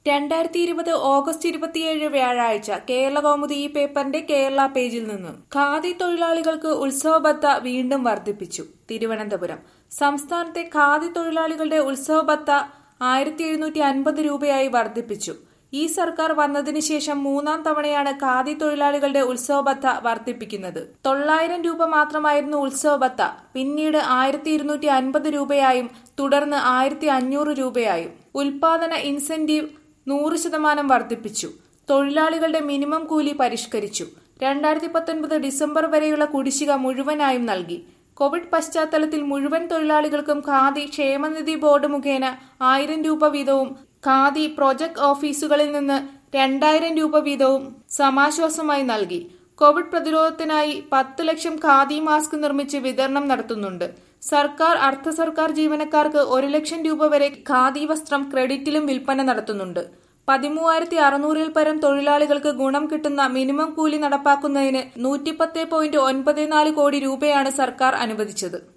രണ്ടായിരത്തി ഇരുപത് ഓഗസ്റ്റ് ഇരുപത്തിയേഴ് വ്യാഴാഴ്ച കേരള കൗമുദി ഈ പേപ്പറിന്റെ കേരള പേജിൽ നിന്നും ഖാദി തൊഴിലാളികൾക്ക് ഉത്സവ ഭത്ത വീണ്ടും വർദ്ധിപ്പിച്ചു തിരുവനന്തപുരം സംസ്ഥാനത്തെ ഖാദി തൊഴിലാളികളുടെ ഉത്സവ ഭത്ത ആയിരത്തി എഴുന്നൂറ്റി അൻപത് രൂപയായി വർദ്ധിപ്പിച്ചു ഈ സർക്കാർ വന്നതിന് ശേഷം മൂന്നാം തവണയാണ് ഖാദി തൊഴിലാളികളുടെ ഉത്സവ ഭത്ത വർദ്ധിപ്പിക്കുന്നത് തൊള്ളായിരം രൂപ മാത്രമായിരുന്നു ഉത്സവ ഭത്ത പിന്നീട് ആയിരത്തി ഇരുന്നൂറ്റി അൻപത് രൂപയായും തുടർന്ന് ആയിരത്തി അഞ്ഞൂറ് രൂപയായും ഉൽപാദന ഇൻസെന്റീവ് നൂറ് ശതമാനം വർദ്ധിപ്പിച്ചു തൊഴിലാളികളുടെ മിനിമം കൂലി പരിഷ്കരിച്ചു രണ്ടായിരത്തി പത്തൊൻപത് ഡിസംബർ വരെയുള്ള കുടിശ്ശിക മുഴുവനായും നൽകി കോവിഡ് പശ്ചാത്തലത്തിൽ മുഴുവൻ തൊഴിലാളികൾക്കും ഖാദി ക്ഷേമനിധി ബോർഡ് മുഖേന ആയിരം രൂപ വീതവും ഖാദി പ്രൊജക്ട് ഓഫീസുകളിൽ നിന്ന് രണ്ടായിരം രൂപ വീതവും സമാശ്വാസമായി നൽകി കോവിഡ് പ്രതിരോധത്തിനായി പത്ത് ലക്ഷം ഖാദി മാസ്ക് നിർമ്മിച്ച് വിതരണം നടത്തുന്നുണ്ട് സർക്കാർ അർദ്ധ സർക്കാർ ജീവനക്കാർക്ക് ഒരു ലക്ഷം രൂപ വരെ ഖാദി വസ്ത്രം ക്രെഡിറ്റിലും വിൽപ്പന നടത്തുന്നുണ്ട് പതിമൂവായിരത്തി അറുന്നൂറിൽ പരം തൊഴിലാളികൾക്ക് ഗുണം കിട്ടുന്ന മിനിമം കൂലി നടപ്പാക്കുന്നതിന് നൂറ്റിപ്പത്ത് പോയിന്റ് ഒൻപത് നാല് കോടി രൂപയാണ് സർക്കാർ അനുവദിച്ചത്